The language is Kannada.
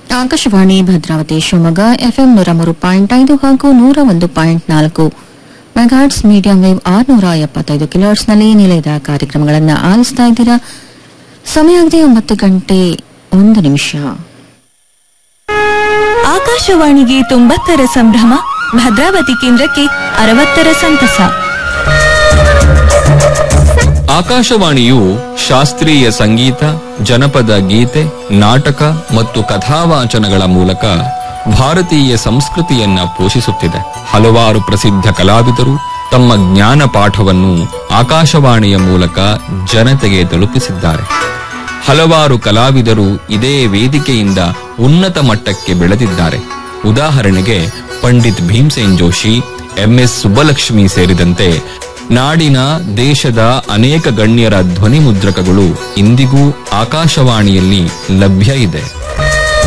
ಆಕಾಶವಾಣಿ ಭದ್ರಾವತಿ ಶಿವಮೊಗ್ಗ ಎಫ್ಎಂ ನೂರ ಮೂರು ಪಾಯಿಂಟ್ ಐದು ಹಾಗೂ ನೂರ ಒಂದು ಪಾಯಿಂಟ್ ನಾಲ್ಕು ಮೆಗಾಟ್ಸ್ ಮೀಡಿಯಂ ವೇವ್ ಆರುನೂರ ಎಪ್ಪತ್ತೈದು ಕಿಲೋಟ್ಸ್ನಲ್ಲಿ ನಿಲಯದ ಕಾರ್ಯಕ್ರಮಗಳನ್ನು ಆಲಿಸ್ತಾ ಇದ್ದೀರಾ ಸಮಯ ಆಗಿದೆ ಒಂಬತ್ತು ಗಂಟೆ ಒಂದು ನಿಮಿಷ ಆಕಾಶವಾಣಿಗೆ ತೊಂಬತ್ತರ ಸಂಭ್ರಮ ಭದ್ರಾವತಿ ಕೇಂದ್ರಕ್ಕೆ ಅರವತ್ತರ ಸಂತಸ ಆಕಾಶವಾಣಿಯು ಶಾಸ್ತ್ರೀಯ ಸಂಗೀತ ಜನಪದ ಗೀತೆ ನಾಟಕ ಮತ್ತು ಕಥಾವಾಚನಗಳ ಮೂಲಕ ಭಾರತೀಯ ಸಂಸ್ಕೃತಿಯನ್ನ ಪೋಷಿಸುತ್ತಿದೆ ಹಲವಾರು ಪ್ರಸಿದ್ಧ ಕಲಾವಿದರು ತಮ್ಮ ಜ್ಞಾನ ಪಾಠವನ್ನು ಆಕಾಶವಾಣಿಯ ಮೂಲಕ ಜನತೆಗೆ ತಲುಪಿಸಿದ್ದಾರೆ ಹಲವಾರು ಕಲಾವಿದರು ಇದೇ ವೇದಿಕೆಯಿಂದ ಉನ್ನತ ಮಟ್ಟಕ್ಕೆ ಬೆಳೆದಿದ್ದಾರೆ ಉದಾಹರಣೆಗೆ ಪಂಡಿತ್ ಭೀಮ್ಸೇನ್ ಜೋಶಿ ಎಂಎಸ್ ಸುಬ್ಬಲಕ್ಷ್ಮಿ ಸೇರಿದಂತೆ ನಾಡಿನ ದೇಶದ ಅನೇಕ ಗಣ್ಯರ ಧ್ವನಿ ಮುದ್ರಕಗಳು ಇಂದಿಗೂ ಆಕಾಶವಾಣಿಯಲ್ಲಿ ಲಭ್ಯ ಇದೆ